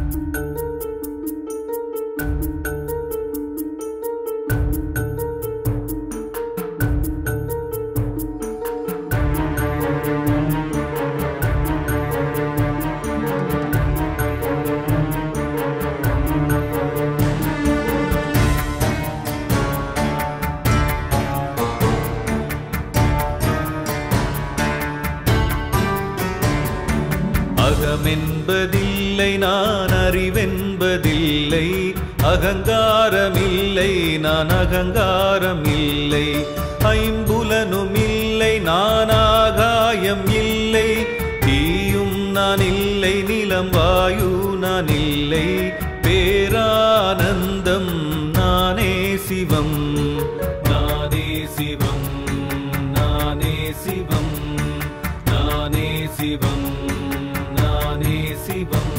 அகமென்பதில்லை நான் அறிவென்பதில்லை அகங்காரமில்லை நான் அகங்காரம் இல்லை ஐம்புலனும் இல்லை நான் ஆகாயம் இல்லை தீயும் நான் இல்லை நிலம் வாயு நான் இல்லை பேரானந்தம் நானே சிவம் நானே சிவம் நானே சிவம் நானே சிவம் நானே சிவம்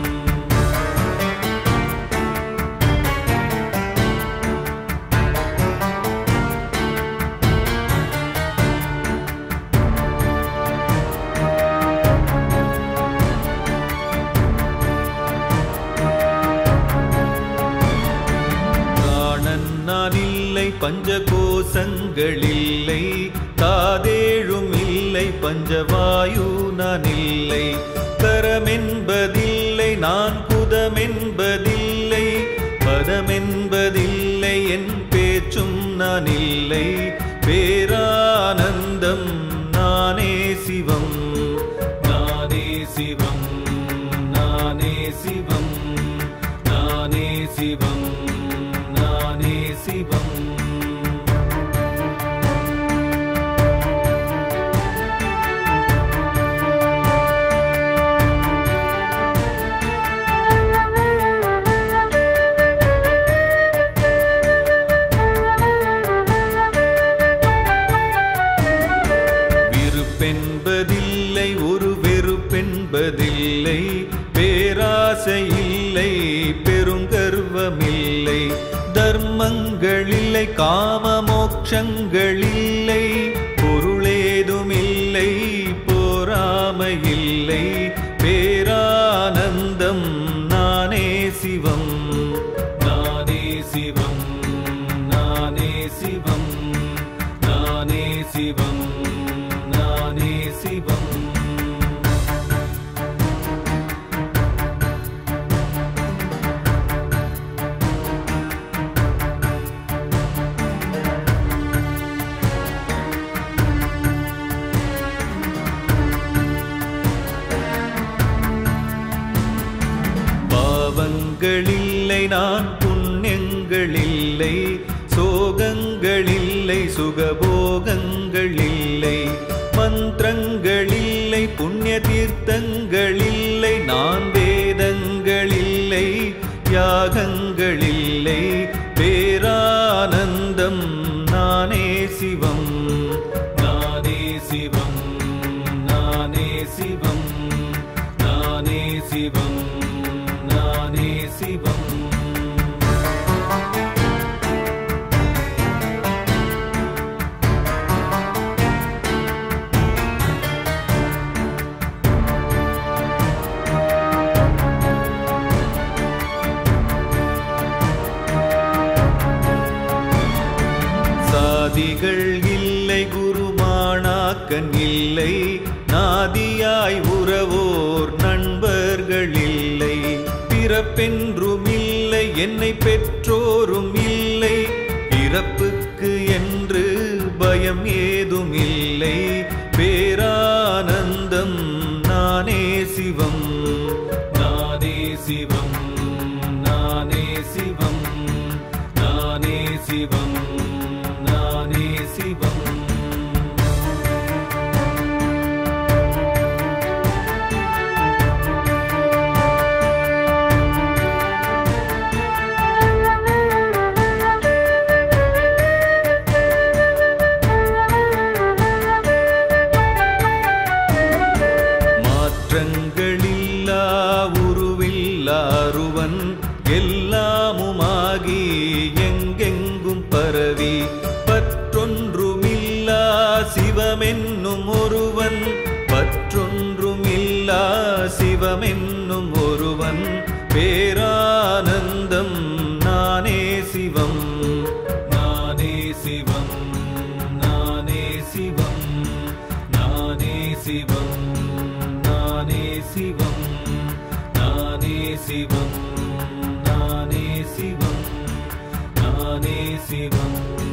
பிராணன் நான் இல்லை பஞ்சகோசங்கள் இல்லை காதேழும் இல்லை பஞ்சவாயு நான் இல்லை கரமென்பதில்லை நான் புதமென்பதில்லை பதமென்பதில்லை என் பேச்சும் நான் இல்லை பேரானந்தம் நானே சிவம் நானே சிவம் நானே சிவம் நானே சிவம் நானே சிவம் விருப்பென்பதில்லை ஒரு வெறுப்பென்பதில்லை பேராசை இல்லை பெருங்கர்வமில்லை தர்மங்கள் இல்லை காம மோட்சங்கள் இல்லை பொருளேதுமில்லை போராமை இல்லை பேரானந்தம் நானே சிவம் நானே சிவம் நானே சிவம் நானே சிவம் நானே சிவம் பாவங்களில்லை நான் புண்ணியங்களில்லை சோகங்களில்லை சுகபோகங்களில்லை மந்திரங்களில்லை புண்ணிய தீர்த்தங்களில்லை நான் வேதங்களில்லை யாகங்களில்லை பேரானந்தம் நானே சிவம் நானே சிவம் நானே சிவம் நானே சிவம் நானே சிவம் சாதிகள் இல்லை குருமானாக்கன் இல்லை நாதியாய் உறவோர் நண்பர்கள் இல்லை பிறப்பென்றும் இல்லை என்னை பெற்றோரும் இல்லை பிறப்புக்கு என்று பயம் ஏதும் இல்லை பேரானந்தம் நானே சிவம் நானே சிவம் நானே சிவம் நானே சிவம் நானே சிவம் மாற்றங்களில்லா உருவில்லாருவன் எல்லாமுமாகி எங்கெங்கும் பரவி பற்றொன்றுமில்லா சிவமென்னும் ஒருவன் பற்றொன்றுமில்லா சிவமென்னும் ஒருவன் பேரானந்தம் நானே சிவம் நானே சிவம் நானே சிவம் நானே சிவம் நானே சிவம் நானே சிவம் நானே சிவம் நானே சிவம்